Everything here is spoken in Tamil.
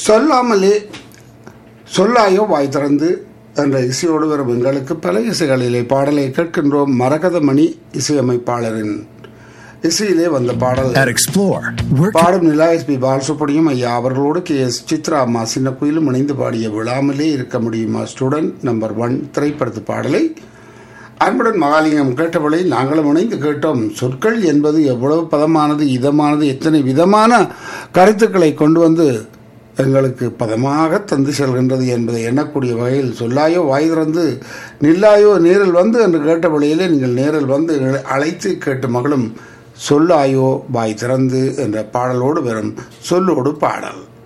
சொல்லாமலே சொல்லாயோ வாய் திறந்து என்ற இசையோடு வரும் எங்களுக்கு பல இசைகளிலே பாடலை கேட்கின்றோம் மரகதமணி இசையமைப்பாளரின் இசையிலே வந்த பாடல் At Explore, we're பாடும் நிலா எஸ் பி பாலசுப்ரமணியம் ஐயா அவர்களோடு கே எஸ் சித்ரா அம்மா சின்ன குயிலும் இணைந்து பாடிய விழாமலே இருக்க முடியுமா ஸ்டூடெண்ட் நம்பர் ஒன் திரைப்படத்து பாடலை அன்புடன் மகாலிங்கம் கேட்டவளை நாங்களும் இணைந்து கேட்டோம் சொற்கள் என்பது எவ்வளவு பதமானது இதமானது எத்தனை விதமான கருத்துக்களை கொண்டு வந்து எங்களுக்கு பதமாக தந்து செல்கின்றது என்பதை எண்ணக்கூடிய வகையில் சொல்லாயோ வாய் திறந்து நில்லாயோ நேரில் வந்து என்று கேட்ட வழியிலே நீங்கள் நேரில் வந்து அழைத்து கேட்டு மகளும் சொல்லாயோ வாய் திறந்து என்ற பாடலோடு வரும் சொல்லோடு பாடல்